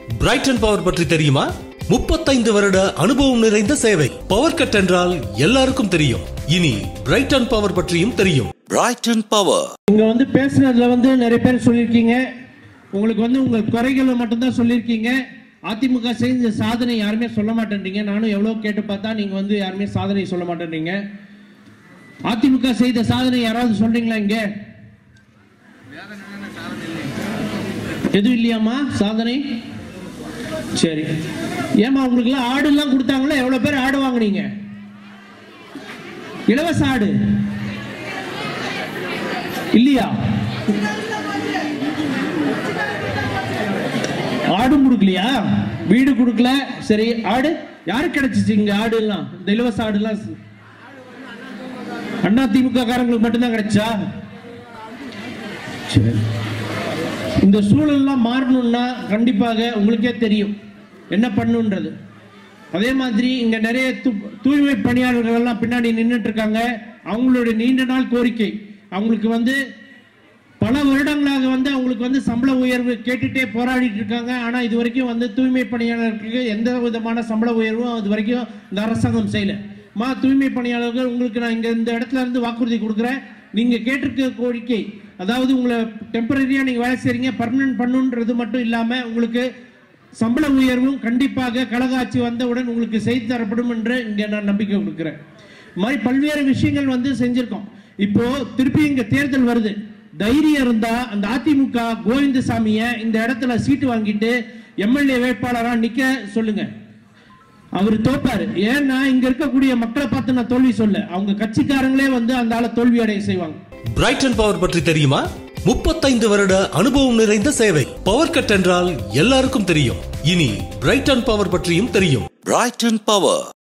Brayton power பற்றி தெரியுமா முப்பத்தைந்து வருட அனுபவம் நிறைந்த சேவை பவர் கட் என்றால் எல்லாருக்கும் தெரியும் இனி பிரைட்டன் பவர் பற்றியும் தெரியும் Brighton Power. இங்க வந்து பேசுனதுல வந்து நிறைய பேர் சொல்லியிருக்கீங்க உங்களுக்கு வந்து உங்க குறைகளை மட்டும்தான் சொல்லியிருக்கீங்க அதிமுக செஞ்ச சாதனை யாருமே சொல்ல மாட்டேன்றீங்க நானும் எவ்வளவு கேட்டு பார்த்தா நீங்க வந்து யாருமே சாதனை சொல்ல மாட்டேன்றீங்க அதிமுக செய்த சாதனை யாராவது சொல்றீங்களா இங்க எதுவும் இல்லையாம்மா சாதனை சரி ஏமா உங்களுக்கு எல்லாம் ஆடு எல்லாம் கொடுத்தாங்களா எவ்வளவு பேர் ஆடு வாங்குனீங்க இலவச ஆடு இல்லையா ஆடும் கொடுக்கலையா வீடு கொடுக்கல சரி ஆடு யாருக்கு கிடைச்சிச்சு இங்க ஆடு எல்லாம் இந்த இலவச ஆடு எல்லாம் அண்ணா திமுக காரங்களுக்கு மட்டும்தான் கிடைச்சா சரி இந்த சூழல்லாம் மாறணும்னா கண்டிப்பாக உங்களுக்கே தெரியும் என்ன பண்ணுன்றது அதே மாதிரி இங்க நிறைய து- தூய்மை பணியாளர்கள் எல்லாம் பின்னாடி நின்னுட்டு இருக்காங்க அவங்களுடைய நீண்ட நாள் கோரிக்கை அவங்களுக்கு வந்து பல வருடங்களாக வந்து அவங்களுக்கு வந்து சம்பள உயர்வு கேட்டுட்டே போராடிட்டு இருக்காங்க ஆனா இது வரைக்கும் வந்து தூய்மை பணியாளர்களுக்கு எந்த விதமான சம்பள உயர்வும் இது வரைக்கும் இந்த அரசாங்கம் செய்யல மா தூய்மை பணியாளர்கள் உங்களுக்கு நான் இங்க இந்த இடத்துல இருந்து வாக்குறுதி கொடுக்குறேன் நீங்க கேட்டிருக்க கோரிக்கை அதாவது உங்களை டெம்பரரியா நீங்க வேலை செய்றீங்க பர்மனன்ட் பண்ணுன்றது மட்டும் இல்லாம உங்களுக்கு சம்பள உயர்வும் கண்டிப்பாக கழக ஆட்சி வந்தவுடன் உங்களுக்கு செய்து தரப்படும் என்று இங்க நான் நம்பிக்கை கொடுக்கிறேன் இது மாதிரி பல்வேறு விஷயங்கள் வந்து செஞ்சிருக்கோம் இப்போ திருப்பி இங்க தேர்தல் வருது தைரியம் இருந்தா அந்த அதிமுக கோவிந்தசாமிய இந்த இடத்துல சீட்டு வாங்கிட்டு எம்எல்ஏ வேட்பாளரா நிக்க சொல்லுங்க அவர் தோப்பாரு ஏன்னா இங்க இருக்கக்கூடிய மக்களை பார்த்து நான் தோல்வி சொல்ல அவங்க கட்சிக்காரங்களே வந்து அந்த ஆளை தோல்வி அடைய செய்வாங்க பிரைட்டன் பவர் பற்றி தெரியுமா முப்பத்தைந்து வருட அனுபவம் நிறைந்த சேவை பவர் கட் என்றால் எல்லாருக்கும் தெரியும் இனி பிரைட்டன் பவர் பற்றியும் தெரியும் Brighton Power.